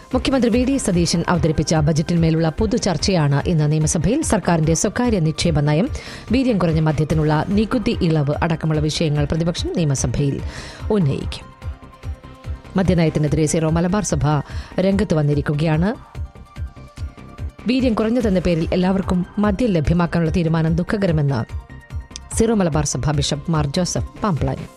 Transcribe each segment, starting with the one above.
മുഖ്യമന്ത്രി V D Satheesan അവതരിപ്പിച്ച ബജറ്റിന്മേലുള്ള പൊതു ചർച്ചയാണ് ഇന്ന് നിയമസഭയിൽ സർക്കാരിന്റെ സ്വകാര്യ നിക്ഷേപ നയം വീര്യം കുറഞ്ഞ മദ്യത്തിനുള്ള നികുതി ഇളവ് അടക്കമുള്ള വിഷയങ്ങൾ പ്രതിപക്ഷം നിയമസഭയിൽ ഉന്നയിക്കും മദ്യനയത്തിനെതിരെ സീറോ മലബാർ സഭ രംഗത്ത് വന്നിരിക്കുകയാണ് വീര്യം കുറഞ്ഞതെന്ന പേരിൽ എല്ലാവർക്കും മദ്യം ലഭ്യമാക്കാനുള്ള തീരുമാനം ദുഃഖകരമെന്ന് സീറോ മലബാർ സഭ ബിഷപ്പ് മാർ ജോസഫ് പാംപ്ലാനി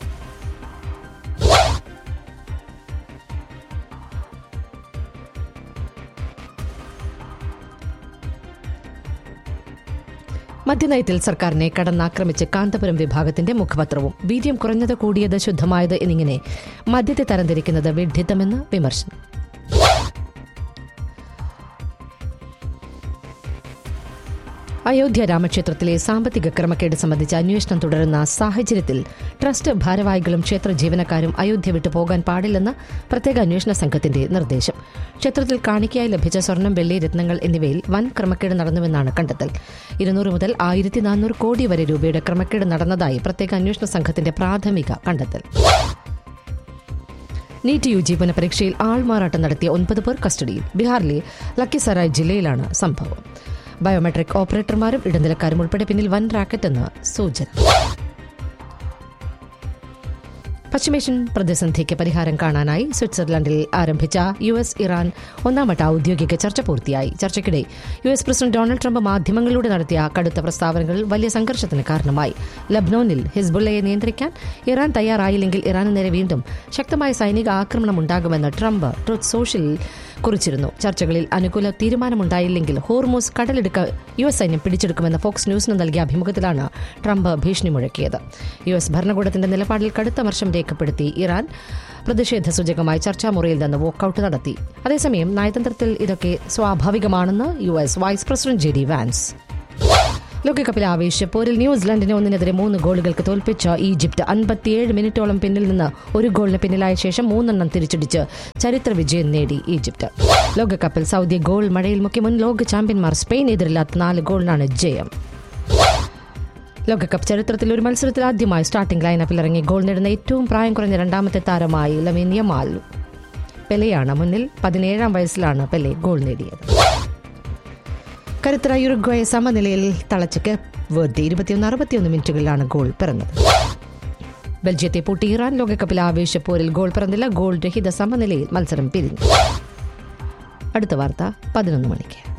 മദ്യനയത്തിൽ സർക്കാരിനെ കടന്നാക്രമിച്ച് കാന്തപുരം വിഭാഗത്തിന്റെ മുഖപത്രവും വീര്യം കുറഞ്ഞത് കൂടിയത് ശുദ്ധമായത് എന്നിങ്ങനെ മദ്യത്തെ തരംതിരിക്കുന്നത് വിഡ്ഢിത്തമെന്ന് വിമർശനം അയോധ്യ രാമക്ഷേത്രത്തിലെ സാമ്പത്തിക ക്രമക്കേട് സംബന്ധിച്ച് അന്വേഷണം തുടരുന്ന സാഹചര്യത്തിൽ ട്രസ്റ്റ് ഭാരവാഹികളും ക്ഷേത്ര ജീവനക്കാരും അയോധ്യ വിട്ടു പോകാൻ പാടില്ലെന്ന് പ്രത്യേക അന്വേഷണ സംഘത്തിന്റെ നിർദ്ദേശം ക്ഷേത്രത്തിൽ കാണിക്കയായി ലഭിച്ച സ്വർണം വെള്ളി രത്നങ്ങൾ എന്നിവയിൽ വൻ ക്രമക്കേട് നടന്നുവെന്നാണ് കണ്ടെത്തൽ ഇരുന്നൂറ് മുതൽ ആയിരത്തി നാനൂറ് കോടി വരെ രൂപയുടെ ക്രമക്കേട് നടന്നതായി പ്രത്യേക അന്വേഷണ സംഘത്തിന്റെ പ്രാഥമിക കണ്ടെത്തൽ നീറ്റ് യു ജി പുനഃപരീക്ഷയിൽ ആൾമാറാട്ടം നടത്തിയ ഒൻപത് പേർ കസ്റ്റഡിയിൽ ബീഹാറിലെ ലക്കിസറായ് ജില്ലയിലാണ് സംഭവം ബയോമെട്രിക് ഓപ്പറേറ്റർമാരും ഇടനിലക്കാരും ഉൾപ്പെടെ പിന്നിൽ വൻ റാക്കറ്റെന്ന് സൂചന പശ്ചിമേഷ്യൻ പ്രതിസന്ധിക്ക് പരിഹാരം കാണാനായി സ്വിറ്റ്സർലൻഡിൽ ആരംഭിച്ച യു എസ് ഇറാൻ ഒന്നാംവട്ട ഔദ്യോഗിക ചർച്ച പൂർത്തിയായി ചർച്ചയ്ക്കിടെ U S president Donald Trump മാധ്യമങ്ങളിലൂടെ നടത്തിയ കടുത്ത പ്രസ്താവനകൾ വലിയ സംഘർഷത്തിന് കാരണമായി ലബ്നോനിൽ ഹിസ്ബുള്ളയെ നിയന്ത്രിക്കാൻ ഇറാൻ തയ്യാറായില്ലെങ്കിൽ ഇറാന് നേരെ വീണ്ടും ശക്തമായ സൈനിക ആക്രമണം ഉണ്ടാകുമെന്ന് ട്രംപ് ട്രൂത്ത് സോഷ്യലിൽ കുറിച്ചിരുന്നു ചർച്ചകളിൽ അനുകൂല തീരുമാനമുണ്ടായില്ലെങ്കിൽ ഹോർമോസ് കടലെടുക്ക യു എസ് സൈന്യം പിടിച്ചെടുക്കുമെന്ന് ഫോക്സ് ന്യൂസിന് നൽകിയ അഭിമുഖത്തിലാണ് ട്രംപ് ഭീഷണി മുഴക്കിയത് യു എസ് ഭരണകൂടത്തിന്റെ നിലപാടിൽ കടുത്ത വർഷം രേഖപ്പെടുത്തി ഇറാൻ പ്രതിഷേധ സൂചകമായി ചർച്ചാമുറിയിൽ നിന്ന് വോക്കൌട്ട് നടത്തി അതേസമയം നയതന്ത്രത്തിൽ ഇതൊക്കെ സ്വാഭാവികമാണെന്ന് U S vice president J D Vance ലോകകപ്പിലെ ആവേശ പോരിൽ ന്യൂസിലൻഡിനെ ഒന്നിനെതിരെ മൂന്ന് ഗോളുകൾക്ക് തോൽപ്പിച്ച ഈജിപ്ത് അൻപത്തിയേഴ് മിനിറ്റോളം പിന്നിൽ നിന്ന് ഒരു ഗോളിന് പിന്നിലായ ശേഷം മൂന്നെണ്ണം തിരിച്ചടിച്ച് ചരിത്ര വിജയം നേടി ഈജിപ്ത് ലോകകപ്പിൽ സൗദി ഗോൾ മഴയിൽ മുക്കി മുൻ ലോക ചാമ്പ്യന്മാർ സ്പെയിൻ എതിരില്ലാത്ത നാല് ഗോളിനാണ് ജയം ലോകകപ്പ് ചരിത്രത്തിൽ ഒരു മത്സരത്തിൽ ആദ്യമായി സ്റ്റാർട്ടിംഗ് ലൈനപ്പിൽ ഇറങ്ങി ഗോൾ നേടുന്ന ഏറ്റവും പ്രായം കുറഞ്ഞ രണ്ടാമത്തെ താരമായി ലമീൻ യമാൽ പെലെയാണ് മുന്നിൽ പതിനേഴാം വയസ്സിലാണ് പെലെ ഗോൾ നേടിയത് കരുത്തര യുറുഗ്വയെ സമനിലയിൽ തളച്ച് വെറുതെ ഇരുപത്തിയൊന്ന് അറുപത്തിയൊന്ന് മിനിറ്റുകളിലാണ് ഗോൾ പിറന്നത് ബെൽജിയത്തെ പൂട്ടി ഇറാൻ ലോകകപ്പിൽ ആവേശപ്പോരിൽ ഗോൾ പിറന്നില്ല ഗോൾ രഹിത സമനിലയിൽ മത്സരം പിരിഞ്ഞു അടുത്ത വാർത്ത പതിനൊന്ന് മണിക്ക്